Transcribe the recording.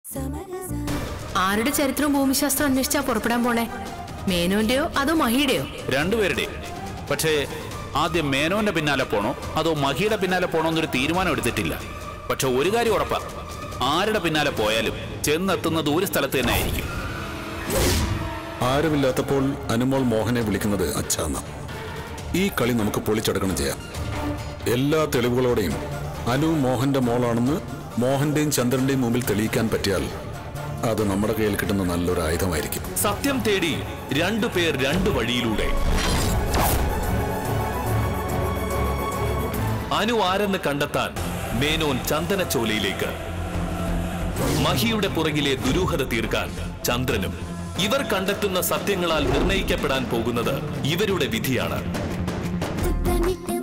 ആരുടെ ചരിത്രവും ഭൂമിശാസ്ത്രം അന്വേഷിച്ചാ പുറപ്പെടാൻ പോണേ മേനോന്റെയോ അതോ മഹിയുടെയോ രണ്ടുപേരുടെയും പക്ഷേ ആദ്യം മേനോന്റെ പിന്നാലെ പോണോ അതോ മഹിയുടെ പിന്നാലെ പോണോ എന്നൊരു തീരുമാനം എടുത്തിട്ടില്ല പക്ഷെ ഒരു കാര്യം ഉറപ്പാ ആരുടെ പിന്നാലെ പോയാലും ചെന്നെത്തുന്നത് ഒരു സ്ഥലത്ത് തന്നെ ആയിരിക്കും ആരുമില്ലാത്തപ്പോൾ അനുമോൾ മോഹനെ വിളിക്കുന്നത് അച്ഛാന്ന ഈ കളി നമുക്ക് പൊളിച്ചടക്കണം ചെയ്യാം എല്ലാ തെളിവുകളോടെയും അനു മോഹന്റെ മോളാണെന്ന് മോഹന്റെയും ചന്ദ്രന്റെയും മുമ്പിൽ തെളിയിക്കാൻ പറ്റിയാൽ അത് നമ്മുടെ കയ്യിൽ കിട്ടുന്ന നല്ലൊരു ആയുധമായിരിക്കും സത്യം തേടി രണ്ടു പേർ രണ്ട് വഴിയിലൂടെ അനു ആരെന്ന് കണ്ടെത്താൻ മേനോൻ ചന്ദനച്ചോലയിലേക്ക് മഹിയുടെ പുറകിലെ ദുരൂഹത തീർക്കാൻ ചന്ദ്രനും ഇവർ കണ്ടെത്തുന്ന സത്യങ്ങളാൽ നിർണയിക്കപ്പെടാൻ പോകുന്നത് ഇവരുടെ വിധിയാണ് കുത്തമിട്ട്